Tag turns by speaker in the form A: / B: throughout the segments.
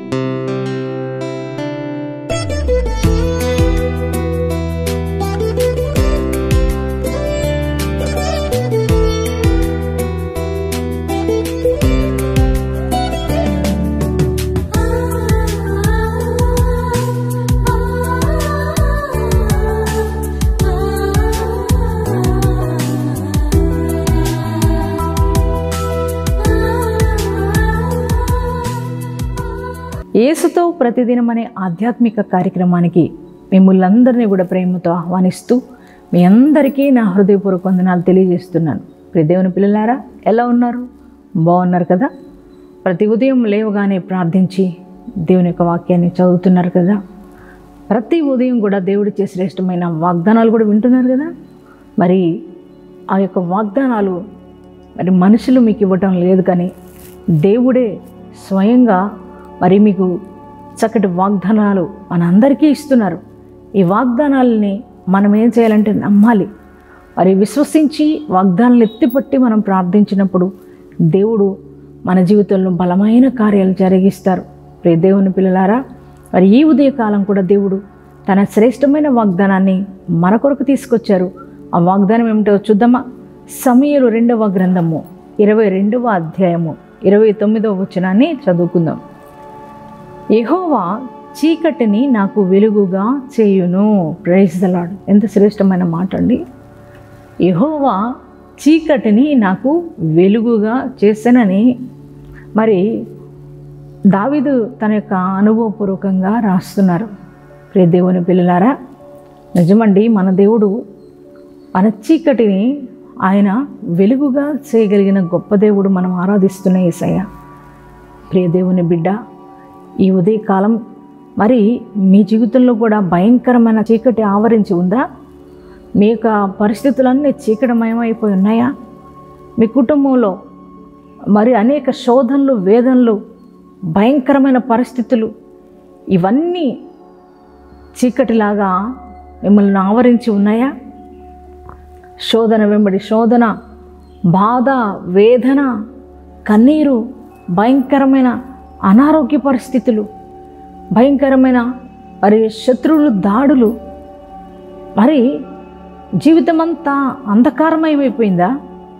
A: యేసుతో ప్రతిదినం అనే ఆధ్యాత్మిక కార్యక్రమానికి మిమ్మల్ని కూడా ప్రేమతో ఆహ్వానిస్తూ మీ అందరికీ నా హృదయపూర్వక వందనాలు తెలియజేస్తున్నాను ప్రియ దేవుని పిల్లలారా ఎలా ఉన్నారు బాగున్నారు కదా ప్రతి ఉదయం లేవగానే ప్రార్థించి దేవుని యొక్క వాక్యాన్ని చదువుతున్నారు కదా ప్రతి ఉదయం కూడా దేవుడిచ్చే శ్రేష్టమైన వాగ్దానాలు కూడా వింటున్నారు కదా మరి ఆ యొక్క వాగ్దానాలు మరి మనుషులు మీకు ఇవ్వటం లేదు కానీ దేవుడే స్వయంగా మరి మీకు చక్కటి వాగ్దానాలు మనందరికీ ఇస్తున్నారు ఈ వాగ్దానాలని మనం ఏం చేయాలంటే నమ్మాలి మరి విశ్వసించి వాగ్దానాలు ఎత్తిపట్టి మనం ప్రార్థించినప్పుడు దేవుడు మన జీవితంలో బలమైన కార్యాలు జరిగిస్తారు ప్రియ దేవుని పిల్లలారా మరి ఈ ఉదయకాలం కూడా దేవుడు తన శ్రేష్టమైన వాగ్దానాన్ని మన కొరకు తీసుకొచ్చారు ఆ వాగ్దానం ఏమిటో చూద్దామా సమయలు రెండవ గ్రంథము ఇరవై రెండవ అధ్యాయము ఇరవై తొమ్మిదవ వచనాన్ని చదువుకుందాం యెహోవా చీకటిని నాకు వెలుగుగా చేయును ప్రైజ్ దలాడు ఎంత శ్రేష్టమైన మాట అండి యెహోవా చీకటిని నాకు వెలుగుగా చేసనని మరి దావిదు తన యొక్క అనుభవపూర్వకంగా రాస్తున్నారు ప్రియ దేవుని పిల్లలారా నిజమండి మన దేవుడు మన చీకటిని ఆయన వెలుగుగా చేయగలిగిన గొప్ప దేవుడు మనం ఆరాధిస్తున్న ఏసయ్య ప్రియ దేవుని బిడ్డ ఈ ఉదయకాలం మరి మీ జీవితంలో కూడా భయంకరమైన చీకటి ఆవరించి ఉందా మీ యొక్క పరిస్థితులన్నీ చీకటమయమైపోయి ఉన్నాయా మీ కుటుంబంలో మరి అనేక శోధనలు వేదనలు భయంకరమైన పరిస్థితులు ఇవన్నీ చీకటిలాగా మిమ్మల్ని ఆవరించి ఉన్నాయా శోధన వెంబడి శోధన బాధ వేదన కన్నీరు భయంకరమైన అనారోగ్య పరిస్థితులు భయంకరమైన మరి శత్రువులు దాడులు మరి జీవితం అంతా అంధకారమయమైపోయిందా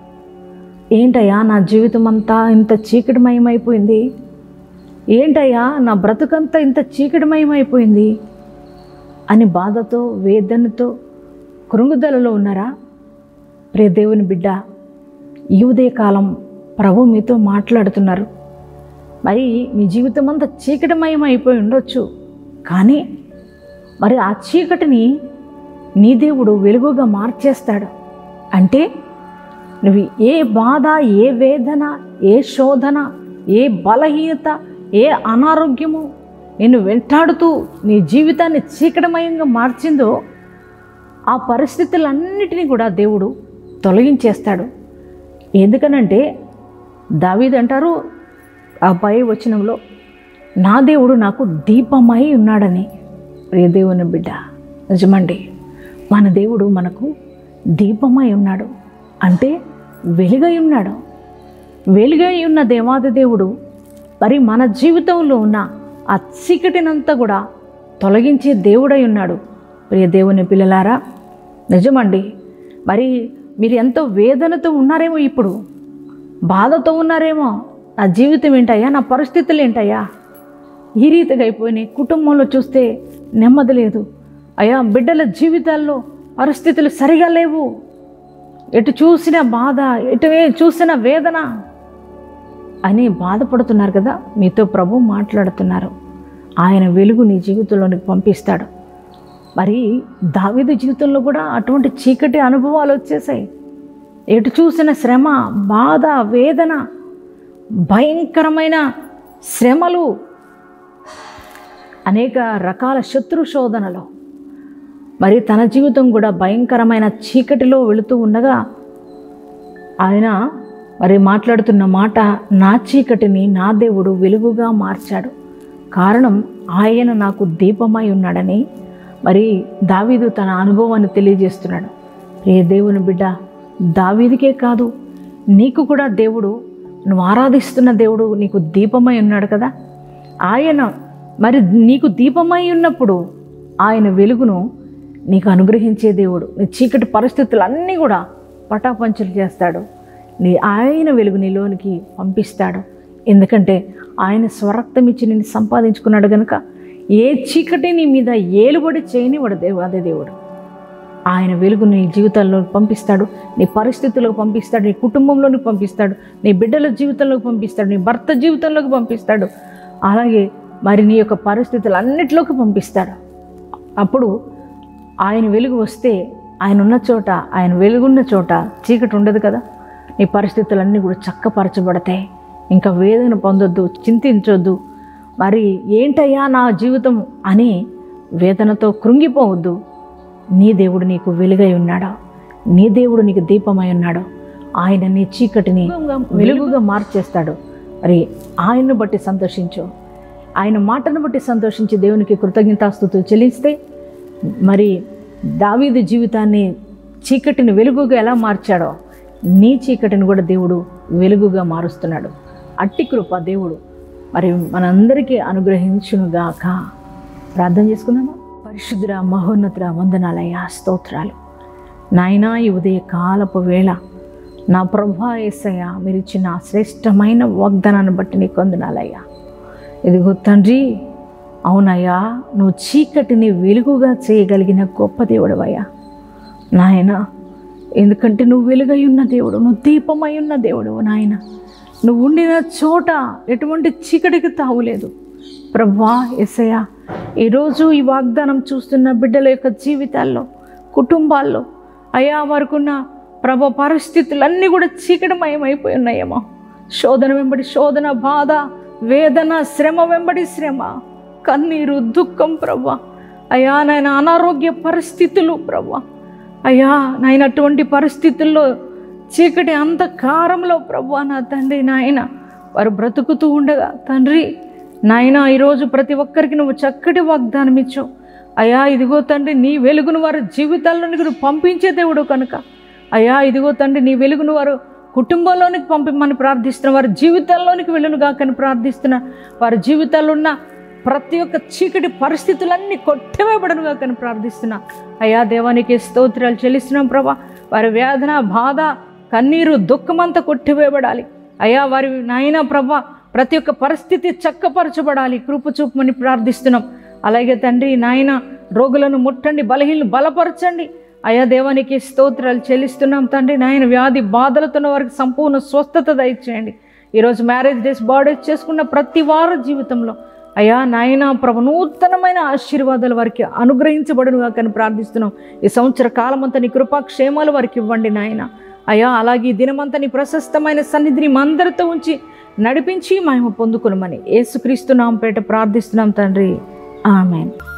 A: ఏంటయ్యా నా జీవితం అంతా ఇంత చీకటిమయమైపోయింది ఏంటయ్యా నా బ్రతుకంతా ఇంత చీకటిమయమైపోయింది అని బాధతో వేదనతో కృంగుదలలో ఉన్నారా ప్రియ దేవుని బిడ్డ ఈ ఉదయకాలం ప్రభు మీతో మాట్లాడుతున్నారు మరి మీ జీవితం అంతా చీకటిమయం అయిపోయి ఉండొచ్చు కానీ మరి ఆ చీకటిని నీ దేవుడు వెలుగుగా మార్చేస్తాడు అంటే నువ్వు ఏ బాధ ఏ వేదన ఏ శోధన ఏ బలహీనత ఏ అనారోగ్యము నిన్ను వెంటాడుతూ నీ జీవితాన్ని చీకటమయంగా మార్చిందో ఆ పరిస్థితులన్నిటినీ కూడా దేవుడు తొలగించేస్తాడు ఎందుకనంటే దావీద్ అంటారు ఆ పై వచనంలో నా దేవుడు నాకు దీపమై ఉన్నాడని ప్రియ దేవుని బిడ్డ నిజమండి మన దేవుడు మనకు దీపమై ఉన్నాడు అంటే వెలుగై ఉన్నాడు వెలుగై ఉన్న దేవాది దేవుడు మరి మన జీవితంలో ఉన్న ఆ చీకటినంతా కూడా తొలగించే దేవుడై ఉన్నాడు ప్రియ దేవుని పిల్లలారా నిజమండి మరి మీరు ఎంతో వేదనతో ఉన్నారేమో ఇప్పుడు బాధతో ఉన్నారేమో నా జీవితం ఏంటయ్యా నా పరిస్థితులు ఏంటయ్యా ఈ రీతిగా అయిపోయినాయి కుటుంబంలో చూస్తే నెమ్మది లేదు అయ్యా బిడ్డల జీవితాల్లో పరిస్థితులు సరిగా లేవు ఎటు చూసిన బాధ ఎటు చూసిన వేదన అని బాధపడుతున్నారు కదా మీతో ప్రభు మాట్లాడుతున్నారు ఆయన వెలుగు నీ జీవితంలోనికి పంపిస్తాడు మరి దావీదు జీవితంలో కూడా అటువంటి చీకటి అనుభవాలు వచ్చేసాయి ఎటు చూసిన శ్రమ బాధ వేదన భయంకరమైన శ్రమలు అనేక రకాల శత్రు శోధనలు మరి తన జీవితం కూడా భయంకరమైన చీకటిలో వెళుతూ ఉండగా ఆయన మరి మాట్లాడుతున్న మాట నా చీకటిని నా దేవుడు వెలుగుగా మార్చాడు కారణం ఆయన నాకు దీపమై ఉన్నాడని మరి దావీదు తన అనుభవాన్ని తెలియజేస్తున్నాడు ఏ దేవుని బిడ్డ దావీదికే కాదు నీకు కూడా దేవుడు నువ్వు ఆరాధిస్తున్న దేవుడు నీకు దీపమై ఉన్నాడు కదా ఆయన మరి నీకు దీపమై ఉన్నప్పుడు ఆయన వెలుగును నీకు అనుగ్రహించే దేవుడు నీ చీకటి పరిస్థితులన్నీ కూడా పటాపంచలు చేస్తాడు నీ ఆయన వెలుగు నీలోనికి పంపిస్తాడు ఎందుకంటే ఆయన స్వరక్తం ఇచ్చి నిన్ను సంపాదించుకున్నాడు కనుక ఏ చీకటి నీ మీద ఏలుబడి చేయని వాడు దేవు అదే దేవుడు ఆయన వెలుగు నీ జీవితంలో పంపిస్తాడు నీ పరిస్థితులకు పంపిస్తాడు నీ కుటుంబంలోకి పంపిస్తాడు నీ బిడ్డల జీవితంలోకి పంపిస్తాడు నీ భర్త జీవితంలోకి పంపిస్తాడు అలాగే మరి నీ యొక్క పరిస్థితులన్నిటిలోకి పంపిస్తాడు అప్పుడు ఆయన వెలుగు వస్తే ఆయన ఉన్న చోట ఆయన వెలుగున్న చోట చీకటి ఉండదు కదా నీ పరిస్థితులన్నీ కూడా చక్కపరచబడతాయి ఇంకా వేదన పొందొద్దు చింతించొద్దు మరి ఏంటయ్యా నా జీవితం అని వేదనతో కృంగిపోవద్దు నీ దేవుడు నీకు వెలుగై ఉన్నాడు నీ దేవుడు నీకు దీపమై ఉన్నాడు ఆయన నీ చీకటిని వెలుగుగా మార్చేస్తాడు మరి ఆయన్ను బట్టి సంతోషించు ఆయన మాటను బట్టి సంతోషించి దేవునికి కృతజ్ఞతాస్తుతులు చెల్లిస్తే మరి దావీదు జీవితాన్ని చీకటిని వెలుగుగా ఎలా మార్చాడో నీ చీకటిని కూడా దేవుడు వెలుగుగా మారుస్తున్నాడు అట్టి కృప దేవుడు మరి మనందరికీ అనుగ్రహించునుగాక ప్రార్థన చేసుకుందామా పరిశుద్ధుర మహోన్నతుర వందనాలయ్యా స్తోత్రాలు నాయనా ఈ ఉదయ కాలపు వేళ నా ప్రభా ఏసయ్య మీరు ఇచ్చిన శ్రేష్టమైన వాగ్దానాన్ని బట్టి నీకు వందనాలయ్యా ఇదిగో తండ్రి అవునయ్యా నువ్వు చీకటిని వెలుగుగా చేయగలిగిన గొప్ప దేవుడవయ్యా నాయన ఎందుకంటే నువ్వు వెలుగై ఉన్న దేవుడు నువ్వు దీపమై ఉన్న దేవుడు నాయన నువ్వు ఉండిన చోట ఎటువంటి చీకటికి తావులేదు ప్రభా ఎసయ్య ఈరోజు ఈ వాగ్దానం చూస్తున్న బిడ్డల యొక్క జీవితాల్లో కుటుంబాల్లో అయా వారికున్న ప్రభ పరిస్థితులన్నీ కూడా చీకటిమయమైపోయి ఉన్నాయేమో శోధన వెంబడి శోధన బాధ వేదన శ్రమ వెంబడి శ్రమ కన్నీరు దుఃఖం ప్రభా అయా నాయన అనారోగ్య పరిస్థితులు ప్రభా అయ్యా నాయన అటువంటి పరిస్థితుల్లో చీకటి అంధకారంలో ప్రభా నా తండ్రి నాయన వారు బ్రతుకుతూ ఉండగా తండ్రి నాయన ఈరోజు ప్రతి ఒక్కరికి నువ్వు చక్కటి వాగ్దానం ఇచ్చు అయ్యా ఇదిగో తండ్రి నీ వెలుగును వారి జీవితాల్లోనికి నువ్వు పంపించే దేవుడు కనుక అయ్యా ఇదిగో తండ్రి నీ వెలుగును వారు కుటుంబంలోనికి పంపిమని ప్రార్థిస్తున్న వారి జీవితాల్లోనికి వెళ్ళును గాకని ప్రార్థిస్తున్న వారి జీవితాల్లో ఉన్న ప్రతి ఒక్క చీకటి పరిస్థితులన్నీ కొట్టివేయబడను గాకని ప్రార్థిస్తున్నా అయ్యా దేవానికి స్తోత్రాలు చెల్లిస్తున్నాం ప్రభా వారి వేదన బాధ కన్నీరు దుఃఖమంతా కొట్టివేయబడాలి అయ్యా వారి నాయన ప్రభా ప్రతి ఒక్క పరిస్థితి చక్కపరచబడాలి కృప చూపమని ప్రార్థిస్తున్నాం అలాగే తండ్రి నాయన రోగులను ముట్టండి బలహీనలు బలపరచండి అయా దేవానికి స్తోత్రాలు చెల్లిస్తున్నాం తండ్రి నాయన వ్యాధి బాధలతో ఉన్న వారికి సంపూర్ణ స్వస్థత దయచేయండి ఈరోజు మ్యారేజ్ డేస్ బర్త్డేస్ చేసుకున్న ప్రతి వారి జీవితంలో అయా నాయన ప్రభు నూతనమైన ఆశీర్వాదాలు వారికి అనుగ్రహించబడును కానీ ప్రార్థిస్తున్నాం ఈ సంవత్సర కాలమంతా నీ కృపా క్షేమాలు వారికి ఇవ్వండి నాయన అయా అలాగే ఈ దినమంతా నీ ప్రశస్తమైన సన్నిధిని మా అందరితో ఉంచి నడిపించి మేము పొందుకునమని యేసుక్రీస్తు నామపేట ప్రార్థిస్తున్నాం తండ్రి ఆమెన్